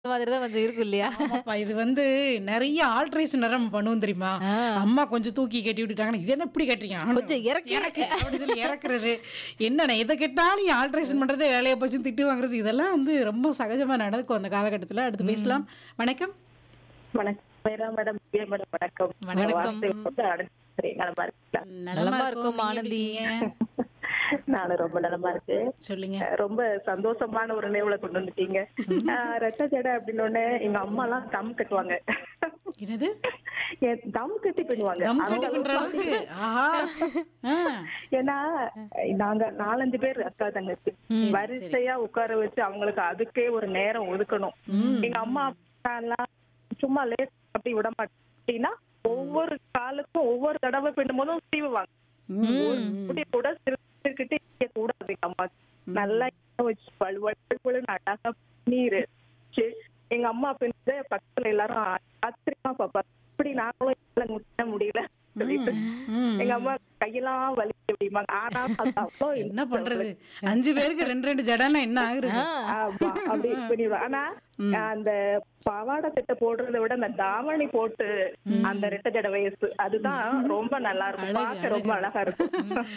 மாதிரி தான் கொஞ்சம் இருக்கும் இல்லையா? ஆமாப்பா. இது வந்து நெறைய ஆல்ட்ரேஷன் வேற நம்ம பண்ணுவோம் தெரியுமா? ஆ. அம்மா கொஞ்சம் தூக்கி கட்டி விட்டுட்டாங்கன்னா, "இது என்ன இப்படி கட்டுறீங்க?" கொஞ்சம் இறக்கி இறக்கு அப்படின்னு சொல்லி இறக்குறது. என்னண்ணே எத கேட்டாலும் நீ ஆல்ட்ரேஷன் பண்றதே வேலையா போச்சுன்னு திட்டு வாங்குறது, இதெல்லாம் வந்து ரொம்ப சகஜமா நடக்கும் அந்த காலகட்டத்துல. அடுத்து பேசலாம். வணக்கம். வணக்கம் மேரா மேடம் திவ்யா மேடம் வணக்கம் வணக்கம். வார்த்தை வந்து அடுத்து சரி நலமா இருக்கீங்களா நலமா இருக்கும் நீங்க ஆனந்தி. எப்படி இருக்கீங்க? நானும் ரொம்ப நலமா இருக்கேன் சொல்லுங்க. அஹ் ரொம்ப சந்தோஷமான ஒரு நினைவுல கொண்டு வந்துட்டீங்க அஹ் ரெட்டை ஜடை அப்படின்னு ஒண்ணு எங்க அம்மா எல்லாம் தம் கட்டுவாங்க என்னது? என் தம் கட்டி பண்ணுவாங்க தம் அந்த கட்டி பண்ற அளவுக்கு அளவுக்கு? ஆஹா. ஆ. ஏன்னா நாங்க நாலஞ்சு பேர் அக்கா தங்கச்சி வரிசையா உட்கார வச்சு அவங்களுக்கு அதுக்கே ஒரு நேரம் ஒதுக்கணும் எங்க அம்மா அப்பா எல்லாம் சும்மா லேட் அப்படி விட மாட்டேன் அப்படின்னா ஒவ்வொரு காலுக்கும் ஒவ்வொரு தடவை பின்னும் போதும் சீவுவாங்க ஒரு முடி கூட சிரிச்சுக்கிட்டே இருக்க கூடாது எங்க அம்மா நல்லா எண்ணெய் வச்சு வலுவழுன்னு அழகா நீர் வச்சு எங்க அம்மா பின்னது பக்கத்துல எல்லாரும் ஆச்சரியமா பாப்பா இப்படி நாங்களும் என்னால முட்ட முடியல சொல்லிட்டு ம். எங்க அம்மா கையெல்லாம் வலி அப்படிம்பாங்க ஆனா அது அவ்வளோ என்ன பண்றது? அஞ்சு பேருக்கு ரெண்டு ரெண்டு ஜடன்னா என்ன ஆகுறது? ஆமா அப்படி பண்ணிடுவேன் ஆனா அந்த பவாடை சட்டை போடுறதை விட அந்த தாவணி போட்டு அந்த ரெட்டை ஜடை வயசு அதுதான் ரொம்ப நல்லா இருக்கும் பார்க்க ரொம்ப அழகா இருக்கும்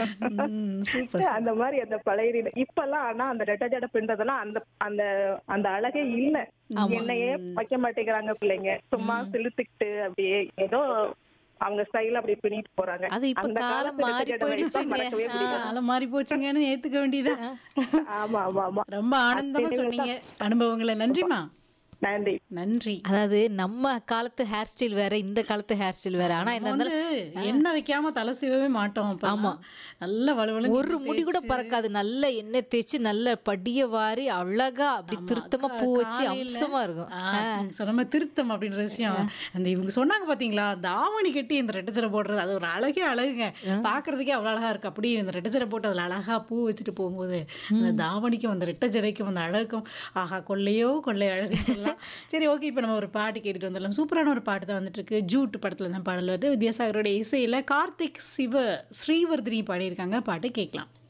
ம், சூப்பர். அந்த மாதிரி அந்த பழைய இது- இப்பெல்லாம் ஆனா அந்த ரெட்டை ஜடை பின்றதெல்லாம் அந்த அந்த அந்த அழகே இல்ல என்னையே வைக்க மாட்டேங்கிறாங்க பிள்ளைங்க சும்மா சிலுத்துக்கிட்டு அப்படியே ஏதோ அவங்க ஸ்டைல் அப்படி பின்னிட்டு போறாங்க அது இப்ப அந்த காலம் காலத்து மாறி ரெட்டை ஜடை வயசு தான் போயிடுச்சுங்க. மறக்கவே முடியாது காலம் மாறி போச்சுங்கன்னு ஏத்துக்க வேண்டியதான். ஆமா ஆமா ஆமா ரொம்ப ஆனந்தமா சொன்னீங்க அனுபவங்களை நன்றிமா நன்றி நன்றி அதாவது நம்ம காலத்து ஹேர் ஸ்டைல் வேற இந்த காலத்து ஹேர் ஸ்டைல் வேற ஆனா என்ன நம்ம இருந்தாலும் வந்து எண்ணெய் வைக்காம தலை சீவவே மாட்டோம் ஆமா. நல்ல வலுவலு ஒரு முடி கூட பறக்காது நல்ல எண்ணெய் தேய்ச்சி நல்ல படிய வாரி அழகா அப்படி திருத்தமா பூ வச்சு அம்சமா இருக்கும் சொன்ன மாதிரி திருத்தம் அப்படின்ற விஷயம் அந்த இவங்க சொன்னாங்க பாத்தீங்களா அந்த ஆவணி கட்டி இந்த ரெட்டச்சரை போடுறது அது ஒரு அழகே அழகுங்க பாக்குறதுக்கே அவ்வளவு அழகா இருக்கு அப்படியே இந்த ரெட்டச்சரை போட்டு அதுல அழகா பூ வச்சுட்டு போகும்போது அந்த தாவணிக்கும் அந்த ரெட்டை ஜடைக்கும் அந்த அழகும் ஆஹா கொள்ளையோ கொள்ளை அழகுன்னு சொல்லலாம் சரி ஓகே இப்போ நம்ம ஒரு பாட்டு கேட்டுட்டு வந்துடலாம் சூப்பரான ஒரு பாட்டு தான் வந்துட்டு இருக்கு ஜூட் படத்துல தான் பாடல் வருது வித்யாசாகரோட இசையில கார்த்திக் சிவ ஸ்ரீவர்தினி பாடியிருக்காங்க பாட்டு கேட்கலாம்